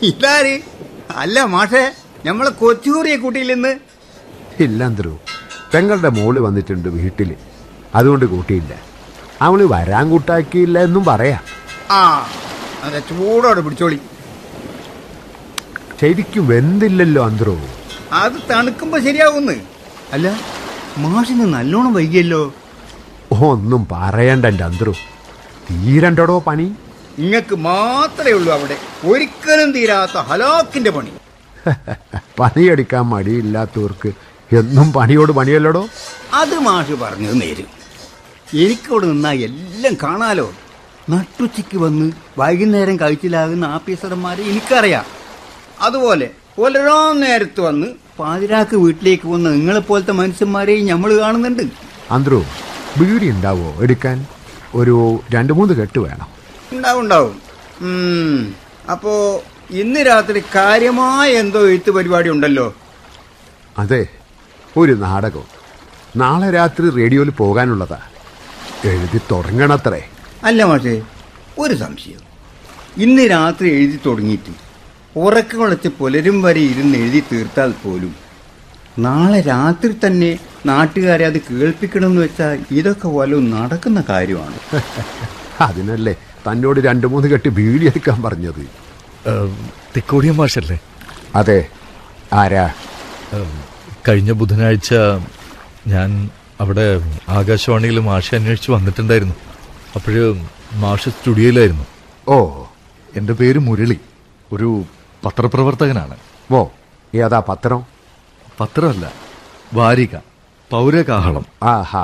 ഇതാര് അല്ല മാഷേ നമ്മളെ കൊച്ചുകൂറിയെ കൂട്ടിയില്ലെന്ന് ഇല്ല അന്തരു പെങ്ങളുടെ മോള് വന്നിട്ടുണ്ട് വീട്ടില് അതുകൊണ്ട് കൂട്ടിയില്ല അവള് വരാൻ കൂട്ടാക്കിയില്ല എന്നും പറയാം ആ അതെ ചൂടോടെ പിടിച്ചോളി ശരിക്കും വെന്തില്ലല്ലോ അന്തരു അത് തണുക്കുമ്പോ ശരിയാവുന്ന് അല്ല മാഷിന് നല്ലോണം വൈകിയല്ലോ ഒന്നും പറയണ്ട എൻ്റെ അന്തരു തീരണ്ടടോ പണി ഇങ്ങക്ക് മാത്രമേ ഉള്ളൂ അവിടെ ഒരിക്കലും തീരാത്ത ഹലാക്കിന്റെ പണി പണിയെടുക്കാൻ മടിയില്ലാത്തവർക്ക് എന്നും പണിയോട് പണിയല്ലടോ അത് മാഷ് പറഞ്ഞത് നേരും എനിക്കവിടെ നിന്നാ എല്ലാം കാണാലോ നട്ടുച്ചയ്ക്ക് വന്ന് വൈകുന്നേരം കഴിച്ചിലാകുന്ന ആഫീസർമാരെ എനിക്കറിയാം അതുപോലെ പുലരാ നേരത്ത് വന്ന് പാതിരാക്ക് വീട്ടിലേക്ക് വന്ന നിങ്ങളെ പോലത്തെ മനുഷ്യന്മാരെയും നമ്മൾ കാണുന്നുണ്ട് അന്തരു ബീഡി ഉണ്ടാവോ എടുക്കാൻ ഒരു രണ്ട് മൂന്ന് കെട്ട് വേണം ഉണ്ടാവും ഉണ്ടാവും ഉം. അപ്പോ ഇന്ന് രാത്രി കാര്യമായ എന്തോ എഴുത്ത് പരിപാടി ഉണ്ടല്ലോ അതെ ഒരു നാടകം നാളെ രാത്രി റേഡിയോയിൽ പോകാനുള്ളതാ എഴുതി തുടങ്ങണത്രേ അല്ല മാഷേ ഒരു സംശയം ഇന്ന് രാത്രി എഴുതി തുടങ്ങിയിട്ട് ഉറക്കം കുളച്ച് പുലരും വരെ ഇരുന്ന് എഴുതി തീർത്താൽ പോലും നാളെ രാത്രി തന്നെ നാട്ടുകാരെ അത് കേൾപ്പിക്കണമെന്ന് വെച്ചാൽ ഇതൊക്കെ വല്ലതും നടക്കുന്ന കാര്യമാണ് അതിനല്ലേ തന്നോട് രണ്ട് മൂന്ന് കെട്ട് ബീഡി എടുക്കാൻ പറഞ്ഞത് തിക്കോടിയ മാഷല്ലേ അതെ ആരാ ഏം, കഴിഞ്ഞ ബുധനാഴ്ച ഞാൻ അവിടെ ആകാശവാണിയിൽ മാഷെ അന്വേഷിച്ച് വന്നിട്ടുണ്ടായിരുന്നു അപ്പോഴ് മാഷ് സ്റ്റുഡിയോയിലായിരുന്നു ഓ എൻ്റെ പേര് മുരളി ഒരു പത്രപ്രവർത്തകനാണ് ഓ ഏതാ പത്രം പത്രമല്ല വാരിക പൗരകാഹളം ആഹാ